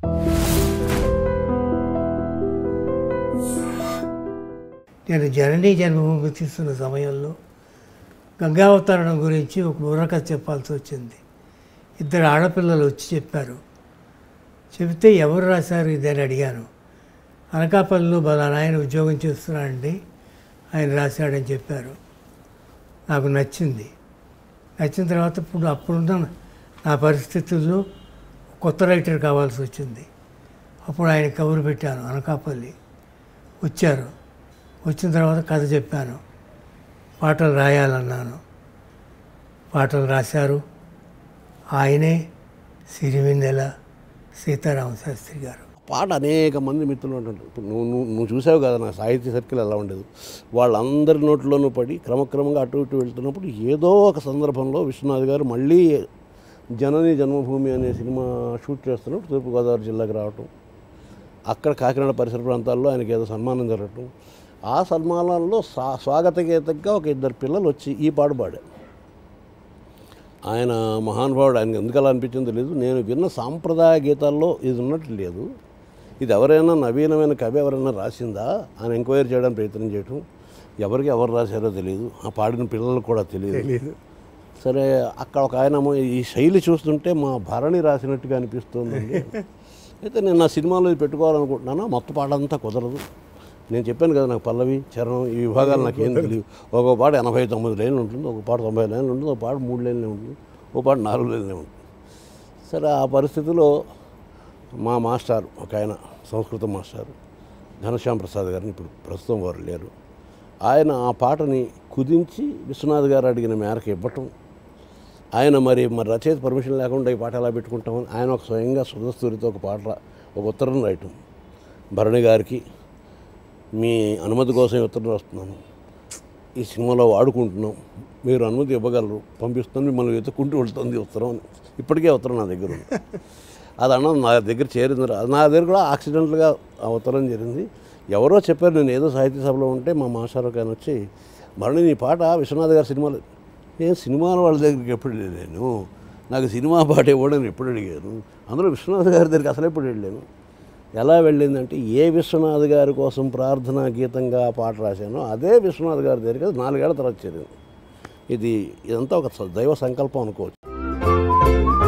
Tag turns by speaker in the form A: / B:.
A: నేను జననీ జన్మభూమి తీస్తున్న సమయంలో గంగావతరణం గురించి ఒక బుర్రకథ చెప్పాల్సి వచ్చింది ఇద్దరు ఆడపిల్లలు వచ్చి చెప్పారు చెబితే ఎవరు రాశారు ఇదని అడిగాను అనకాపల్లిలో బలానా ఆయన ఉద్యోగం చేస్తున్నాడండి ఆయన రాశాడని చెప్పారు నాకు నచ్చింది నచ్చిన తర్వాత ఇప్పుడు అప్పుడున్న నా పరిస్థితుల్లో కొత్త రైటర్ కావాల్సి వచ్చింది అప్పుడు ఆయన కబురు పెట్టాను అనకాపల్లి వచ్చారు వచ్చిన తర్వాత కథ చెప్పాను పాటలు రాయాలన్నాను పాటలు రాశారు ఆయనే సిరివెన్నెల సీతారామ శాస్త్రి గారు
B: పాట అనేక మంది మిత్రులు ఉంటారు ఇప్పుడు నువ్వు నువ్వు నువ్వు చూసావు కదా నా సాహిత్య సర్కిల్ ఎలా ఉండేది వాళ్ళందరి నోట్లోనూ పడి క్రమక్రమంగా అటు ఇటు వెళ్తున్నప్పుడు ఏదో ఒక సందర్భంలో విశ్వనాథ్ గారు మళ్ళీ జనని జన్మభూమి అనే సినిమా షూట్ చేస్తున్నప్పుడు తూర్పుగోదావరి జిల్లాకి రావటం అక్కడ కాకినాడ పరిసర ప్రాంతాల్లో ఆయనకి ఏదో సన్మానం జరగటం ఆ సన్మానాల్లో స్వా స్వాగత గీతంగా ఒక ఇద్దరు పిల్లలు వచ్చి ఈ పాడు పాడారు ఆయన మహానుభావుడు ఆయనకి ఎందుకు అలా అనిపించిందో తెలియదు నేను విన్న సాంప్రదాయ గీతాల్లో ఇది ఉన్నట్టు లేదు ఇది ఎవరైనా నవీనమైన కవి ఎవరైనా రాసిందా ఆయన ఎంక్వైరీ చేయడానికి ప్రయత్నం చేయటం ఎవరికి ఎవరు రాశారో తెలియదు ఆ పాడిన పిల్లలకు కూడా తెలియదు సరే అక్కడ ఒక ఆయన ఏమో ఈ శైలి చూస్తుంటే మా భరణి రాసినట్టుగా అనిపిస్తుందండి అయితే నేను నా సినిమాలో ఇది పెట్టుకోవాలనుకుంటున్నాను మొత్తం పాట అంతా కుదరదు నేను చెప్పాను కదా నాకు పల్లవి చరణం ఈ విభాగాలు నాకు ఏం తెలియదు ఒక పాట ఎనభై తొమ్మిది లైన్లు ఉంటుంది ఒక పాట తొంభై లైన్లు ఉంటుంది ఒక పాట మూడు లైన్లే ఉంటుంది ఒక పాట నాలుగు లైన్లే ఉంటుంది సరే ఆ పరిస్థితిలో మా మాస్టర్ ఒక ఆయన సంస్కృత మాస్టర్ ఘనశ్యామ్ ప్రసాద్ గారిని ఇప్పుడు ప్రస్తుతం వారు లేరు ఆయన ఆ పాటని కుదించి విశ్వనాథ్ గారు అడిగిన మేరకు ఇవ్వటం ఆయన మరి మరి రచయిత పర్మిషన్ లేకుండా ఈ పాట ఎలా పెట్టుకుంటామని ఆయన ఒక స్వయంగా సుధస్తూరితో ఒక పాట రా- ఒక ఉత్తరం రాయటం భరణి గారికి మీ అనుమతి కోసం ఈ ఉత్తరం రాస్తున్నాను ఈ సినిమాలో వాడుకుంటున్నాం మీరు అనుమతి ఇవ్వగలరు పంపిస్తాను మిమ్మల్ని వెతుక్కుంటూ వెళ్తుంది ఈ ఉత్తరం అని ఇప్పటికే ఉత్తరం నా దగ్గర ఉంది అది అన్న నా దగ్గర చేరింది రా- నా దగ్గర కూడా యాక్సిడెంట్గా ఆ ఉత్తరం జరిగింది ఎవరో చెప్పారు నేను ఏదో సాహిత్య సభలో ఉంటే మా మాస్టర్ ఒక ఆయన వచ్చి మరణి నీ పాట విశ్వనాథ్ గారి సినిమాలో నేను సినిమాల వాళ్ళ దగ్గరికి ఎప్పుడు వెళ్ళాను నాకు సినిమా పాట ఇవ్వడం ఎప్పుడు అడిగాను అందులో విశ్వనాథ్ గారి దగ్గరికి అసలు ఎప్పుడు వెళ్ళాను ఎలా వెళ్ళిందంటే ఏ విశ్వనాథ్ గారి కోసం ప్రార్థనా గీతంగా ఆ పాట రాశానో అదే విశ్వనాథ్ గారి దగ్గరికి అది నాలుగేళ్ల తర్వాత చేరింది ఇది ఇదంతా ఒక దైవ సంకల్పం అనుకోవచ్చు